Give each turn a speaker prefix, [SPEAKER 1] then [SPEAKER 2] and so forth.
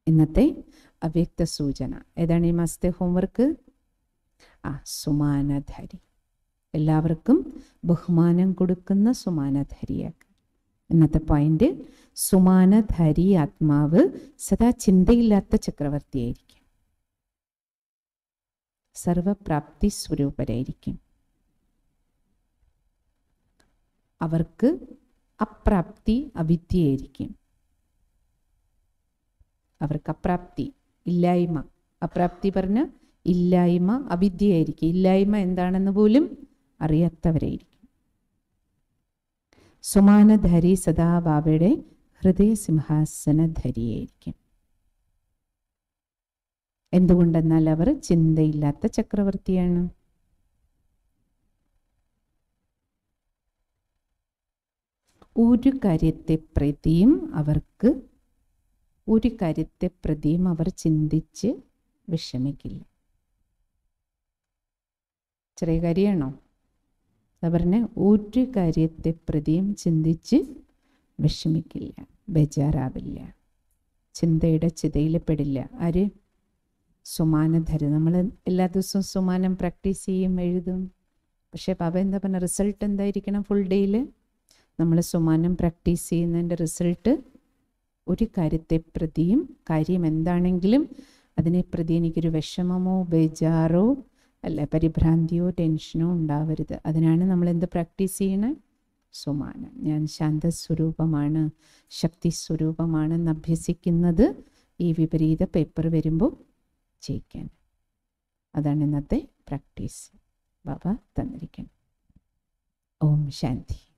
[SPEAKER 1] ഇന്നത്തെ അവ്യക്ത സൂചന ഏതാണ് ഈ മാസത്തെ ഹോംവർക്ക് ആ സുമാനധാരി എല്ലാവർക്കും ബഹുമാനം കൊടുക്കുന്ന സുമാനധാരിയാക്കുക ഇന്നത്തെ പോയിന്റ് സുമാനധാരി ആത്മാവ് സദാ ചിന്തയില്ലാത്ത ചക്രവർത്തിയായിരിക്കും സർവപ്രാപ്തി സ്വരൂപരായിരിക്കും അവർക്ക് അപ്രാപ്തി അവിദ്യയായിരിക്കും അവർക്ക് അപ്രാപ്തി ഇല്ലായ്മ അപ്രാപ്തി പറഞ്ഞ ഇല്ലായ്മ അവിദ്യയായിരിക്കും ഇല്ലായ്മ എന്താണെന്ന് പോലും അറിയാത്തവരായിരിക്കും സുമാനധരി സദാ ബാബയുടെ ഹൃദയ സിംഹാസനധരിയായിരിക്കും എന്തുകൊണ്ടെന്നാൽ അവർ ചിന്തയില്ലാത്ത ചക്രവർത്തിയാണ് ഒരു കാര്യത്തെ പ്രതിയും അവർക്ക് ഒരു കാര്യത്തെ പ്രതിയും അവർ ചിന്തിച്ച് വിഷമിക്കില്ല ചെറിയ കാര്യമാണോ അതാ പറഞ്ഞ ഒരു കാര്യത്തെ പ്രതിയും ചിന്തിച്ച് വിഷമിക്കില്ല ബേജാറാവില്ല ചിന്തയുടെ ചിതയിൽ പെടില്ല ആര് സുമാനധര നമ്മൾ എല്ലാ ദിവസവും സുമാനം പ്രാക്ടീസ് ചെയ്യും എഴുതും പക്ഷേ പാപ എന്താ പറഞ്ഞ റിസൾട്ട് എന്തായിരിക്കണം ഫുൾ ഡേയിൽ നമ്മൾ സുമാനം പ്രാക്ടീസ് ചെയ്യുന്നതിൻ്റെ റിസൾട്ട് ഒരു കാര്യത്തെ പ്രതിയും കാര്യം എന്താണെങ്കിലും അതിനെ പ്രതി എനിക്കൊരു വിഷമമോ ബേജാറോ അല്ല പരിഭ്രാന്തിയോ ടെൻഷനോ ഉണ്ടാവരുത് അതിനാണ് നമ്മൾ എന്ത് പ്രാക്ടീസ് ചെയ്യണേ സുമാനം ഞാൻ ശാന്തസ്വരൂപമാണ് ശക്തി സ്വരൂപമാണെന്ന് അഭ്യസിക്കുന്നത് ഈ വിപരീത പേപ്പർ വരുമ്പോൾ ജയിക്കാൻ അതാണ് ഇന്നത്തെ പ്രാക്ടീസ് ബാബ തന്നിരിക്കണം ഓം ശാന്തി